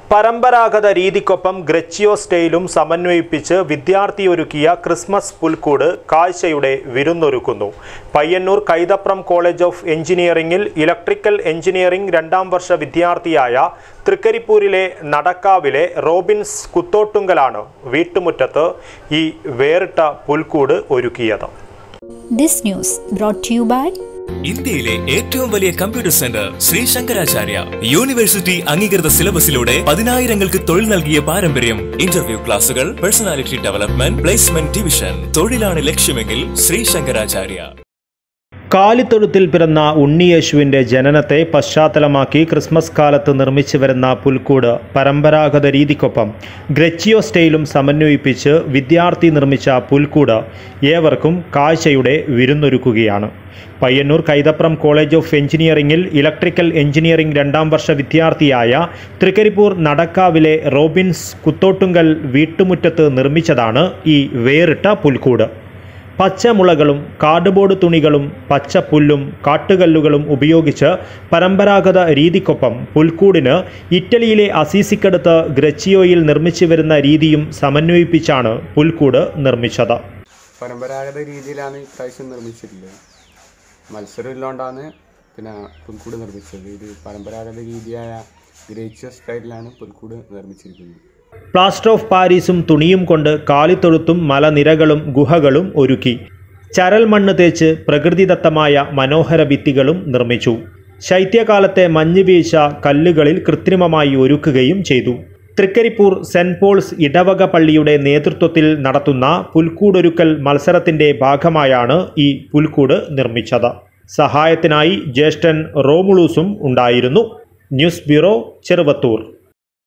പരമ്പരാഗത രീതിക്കൊപ്പം ഗ്രച്ചിയോ സ്റ്റൈലും സമന്വയിപ്പിച്ച് വിദ്യാർത്ഥിയൊരുക്കിയ ക്രിസ്മസ് പുൽക്കൂട് കാഴ്ചയുടെ വിരുന്നൊരുക്കുന്നു പയ്യന്നൂർ കൈതപ്രം കോളേജ് ഓഫ് എഞ്ചിനീയറിംഗിൽ ഇലക്ട്രിക്കൽ എഞ്ചിനീയറിംഗ് രണ്ടാം വർഷ വിദ്യാർത്ഥിയായ തൃക്കരിപ്പൂരിലെ നടക്കാവിലെ റോബിൻസ് കുത്തോട്ടുങ്കലാണ് വീട്ടുമുറ്റത്ത് ഈ വേറിട്ട പുൽക്കൂട് ഒരുക്കിയത് This news brought to you by ഇന്ത്യയിലെ ഏറ്റവും വലിയ computer centre Shri Sankaracharya university അംഗീകൃത സിലബസിലൂടെ പതിനായിരങ്ങൾക്ക് തൊഴിൽ നൽകിയ പാരമ്പര്യം ഇന്റർവ്യൂ ക്ലാസുകൾ പേഴ്സണാലിറ്റി ഡെവലപ്മെന്റ് പ്ലേസ്മെന്റ് ഡിവിഷൻ തൊഴിലാണ് ലക്ഷ്യമെങ്കിൽ ശ്രീ ശങ്കരാചാര്യ കാലിത്തൊഴുത്തിൽ പിറന്ന ഉണ്ണിയേശുവിൻ്റെ ജനനത്തെ പശ്ചാത്തലമാക്കി ക്രിസ്മസ് കാലത്ത് നിർമ്മിച്ചു വരുന്ന പുൽക്കൂട് പരമ്പരാഗത രീതിക്കൊപ്പം ഗ്രച്ചിയോ സ്റ്റൈലും സമന്വയിപ്പിച്ച് വിദ്യാർത്ഥി നിർമ്മിച്ച പുൽക്കൂട് ഏവർക്കും കാഴ്ചയുടെ വിരുന്നൊരുക്കുകയാണ് പയ്യന്നൂർ കൈതപ്രം കോളേജ് ഓഫ് എഞ്ചിനീയറിംഗിൽ ഇലക്ട്രിക്കൽ എഞ്ചിനീയറിംഗ് രണ്ടാം വർഷ വിദ്യാർത്ഥിയായ തൃക്കരിപ്പൂർ നടക്കാവിലെ റോബിൻസ് കുത്തോട്ടുങ്കൽ വീട്ടുമുറ്റത്ത് നിർമ്മിച്ചതാണ് ഈ വേറിട്ട പുൽക്കൂട് പച്ചമുളകളും കാർഡ്ബോർഡ് തുണികളും പച്ചപ്പുല്ലും കാട്ടുകല്ലുകളും ഉപയോഗിച്ച് പരമ്പരാഗത രീതിക്കൊപ്പം പുൽക്കൂടിന് ഇറ്റലിയിലെ അസീസിക്കടുത്ത് ഗ്രച്ചിയോയിൽ നിർമ്മിച്ചു വരുന്ന രീതിയും സമന്വയിപ്പിച്ചാണ് പുൽക്കൂട് നിർമ്മിച്ചത് പരമ്പരാഗത രീതിയിലാണ് ഇപ്രാവശ്യം നിർമ്മിച്ചിട്ടുള്ളത് മത്സരം ഇല്ലാണ്ടാണ് പിന്നെ പുൽക്കൂട് നിർമ്മിച്ചത് ഇത് പരമ്പരാഗത രീതിയായ ഗ്രേച്ചിയോ സ്റ്റൈലിലാണ് പുൽക്കൂട് നിർമ്മിച്ചിരിക്കുന്നത് പ്ലാസ്റ്റർ ഓഫ് പാരീസും തുണിയും കൊണ്ട് കാലിത്തൊഴുത്തും മലനിരകളും ഗുഹകളും ഒരുക്കി ചരൽ മണ്ണ് തേച്ച് പ്രകൃതിദത്തമായ മനോഹര ഭിത്തികളും നിർമ്മിച്ചു ശൈത്യകാലത്തെ മഞ്ഞ് വീഴ്ച കല്ലുകളിൽ കൃത്രിമമായി ഒരുക്കുകയും ചെയ്തു തൃക്കരിപ്പൂർ സെൻറ് പോൾസ് ഇടവക പള്ളിയുടെ നേതൃത്വത്തിൽ നടത്തുന്ന പുൽക്കൂടൊരുക്കൽ മത്സരത്തിൻ്റെ ഭാഗമായാണ് ഈ പുൽക്കൂട് നിർമ്മിച്ചത് സഹായത്തിനായി ജ്യേഷ്ഠൻ റോമുളൂസും ഉണ്ടായിരുന്നു ന്യൂസ് ബ്യൂറോ ചെറുവത്തൂർ